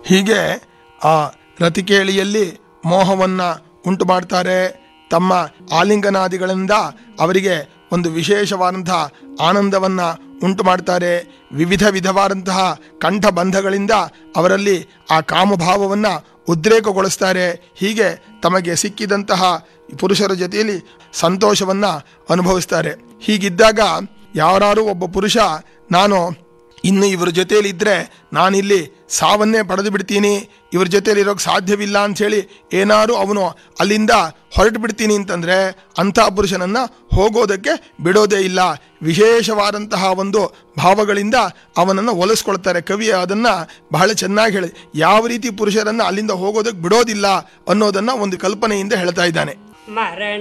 ಹೀಗೆ ಆ ರತಿಕೇಳಿಯಲ್ಲಿ ಮೋಹವನ್ನ ಉಂಟು ಮಾಡ್ತಾರೆ ತಮ್ಮ ಆಲಿಂಗನಾದಿಗಳಿಂದ ಅವರಿಗೆ ಒಂದು ವಿಶೇಷವಾದಂತಹ ಆನಂದವನ್ನ ಉಂಟು ಮಾಡ್ತಾರೆ ವಿವಿಧ ವಿಧವಾದಂತಹ ಕಂಠಬಂಧಗಳಿಂದ ಅವರಲ್ಲಿ ಆ ಕಾಮಭಾವವನ್ನ ಉದ್ರೇಕಗೊಳಿಸ್ತಾರೆ ಹೀಗೆ ತಮಗೆ ಸಿಕ್ಕಿದಂತಹ ಪುರುಷರ ಜೊತೆಯಲ್ಲಿ ಸಂತೋಷವನ್ನ ಅನುಭವಿಸ್ತಾರೆ ಹೀಗಿದ್ದಾಗ ಯಾರಾರು ಒಬ್ಬ ಪುರುಷ ನಾನು ಇನ್ನು ಇವರ ಜೊತೆಯಲ್ಲಿ ಇದ್ರೆ ನಾನಿಲ್ಲಿ ಸಾವನ್ನೇ ಪಡೆದು ಬಿಡ್ತೀನಿ ಇವ್ರ ಜೊತೆಲಿ ಇರೋಕೆ ಸಾಧ್ಯವಿಲ್ಲ ಅಂಥೇಳಿ ಏನಾರು ಅವನು ಅಲ್ಲಿಂದ ಹೊರಟು ಬಿಡ್ತೀನಿ ಅಂತಂದ್ರೆ ಅಂಥ ಪುರುಷನನ್ನ ಹೋಗೋದಕ್ಕೆ ಬಿಡೋದೇ ಇಲ್ಲ ವಿಶೇಷವಾದಂತಹ ಒಂದು ಭಾವಗಳಿಂದ ಅವನನ್ನು ಒಲಿಸ್ಕೊಳ್ತಾರೆ ಕವಿ ಅದನ್ನ ಬಹಳ ಚೆನ್ನಾಗಿ ಹೇಳಿ ಯಾವ ರೀತಿ ಪುರುಷರನ್ನ ಅಲ್ಲಿಂದ ಹೋಗೋದಕ್ಕೆ ಬಿಡೋದಿಲ್ಲ ಅನ್ನೋದನ್ನ ಒಂದು ಕಲ್ಪನೆಯಿಂದ ಹೇಳ್ತಾ ಇದ್ದಾನೆ ಮರಣ